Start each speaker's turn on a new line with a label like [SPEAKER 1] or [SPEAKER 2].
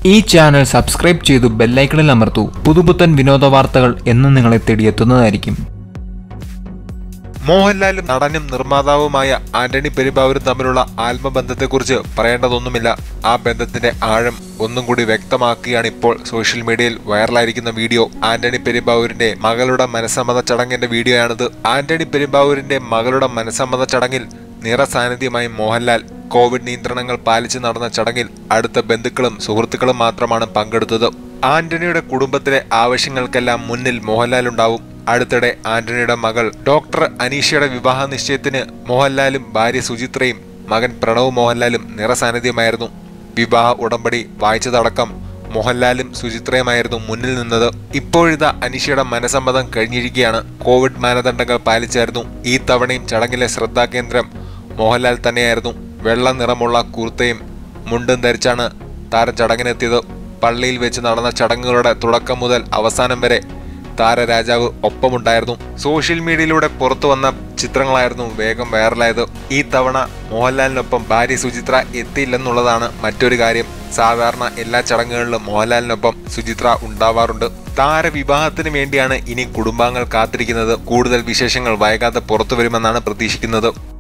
[SPEAKER 1] ഈ channel subscribe ചെയ്തു ബെല്ലൈക്കണിൽ അമർത്തൂ പുതുപുത്തൻ വിനോദ വാർത്തകൾ എന്നും നിങ്ങളെ തേടിയെത്തുന്നതായിരിക്കും
[SPEAKER 2] മോഹൻലാലും നടനും നിർമ്മാതാവുമായ ആന്റണി പെരുമ്പാവൂരും തമ്മിലുള്ള ആത്മബന്ധത്തെക്കുറിച്ച് പറയേണ്ടതൊന്നുമില്ല ആ ബന്ധത്തിന്റെ ആഴം ഒന്നും കൂടി വ്യക്തമാക്കുകയാണ് ഇപ്പോൾ സോഷ്യൽ മീഡിയയിൽ വൈറലായിരിക്കുന്ന വീഡിയോ ആന്റണി പെരുമ്പാവൂരിന്റെ മകളുടെ മനസ്സമ്മത ചടങ്ങിന്റെ വീഡിയോയാണിത് ആന്റണി പെരുമ്പാവൂരിന്റെ മകളുടെ മനസ്സമ്മത ചടങ്ങിൽ നിറസാന്നിധ്യമായി മോഹൻലാൽ കോവിഡ് നിയന്ത്രണങ്ങൾ പാലിച്ച് നടന്ന ചടങ്ങിൽ അടുത്ത ബന്ധുക്കളും സുഹൃത്തുക്കളും മാത്രമാണ് പങ്കെടുത്തത് ആന്റണിയുടെ കുടുംബത്തിലെ ആവശ്യങ്ങൾക്കെല്ലാം മുന്നിൽ മോഹൻലാൽ ഉണ്ടാവും അടുത്തിടെ ആന്റണിയുടെ മകൾ ഡോക്ടർ അനീഷയുടെ വിവാഹ നിശ്ചയത്തിന് മോഹൻലാലും ഭാര്യ സുചിത്രയും മകൻ പ്രണവ് മോഹൻലാലും നിറസാന്നിധ്യമായിരുന്നു വിവാഹ ഉടമ്പടി വായിച്ചതടക്കം മോഹൻലാലും സുചിത്രയുമായിരുന്നു മുന്നിൽ നിന്നത് ഇപ്പോഴിതാ അനീഷയുടെ മനസമ്മതം കഴിഞ്ഞിരിക്കുകയാണ് കോവിഡ് മാനദണ്ഡങ്ങൾ പാലിച്ചായിരുന്നു ഈ തവണയും ചടങ്ങിലെ ശ്രദ്ധാകേന്ദ്രം മോഹൻലാൽ തന്നെയായിരുന്നു വെള്ള നിറമുള്ള കുർത്തയും മുണ്ടും ധരിച്ചാണ് താരം ചടങ്ങിനെത്തിയത് പള്ളിയിൽ വെച്ച് നടന്ന ചടങ്ങുകളുടെ തുടക്കം മുതൽ അവസാനം വരെ താരരാജാവ് ഒപ്പമുണ്ടായിരുന്നു സോഷ്യൽ മീഡിയയിലൂടെ പുറത്തു വന്ന ചിത്രങ്ങളായിരുന്നു വേഗം വൈറലായത് ഈ തവണ മോഹൻലാലിനൊപ്പം ഭാര്യ സുചിത്ര എത്തിയില്ലെന്നുള്ളതാണ് മറ്റൊരു കാര്യം സാധാരണ എല്ലാ ചടങ്ങുകളിലും മോഹൻലാലിനൊപ്പം സുചിത്ര ഉണ്ടാവാറുണ്ട് താരവിവാഹത്തിന് വേണ്ടിയാണ് ഇനി കുടുംബാംഗങ്ങൾ കാത്തിരിക്കുന്നത് കൂടുതൽ വിശേഷങ്ങൾ വൈകാതെ പുറത്തു വരുമെന്നാണ് പ്രതീക്ഷിക്കുന്നത്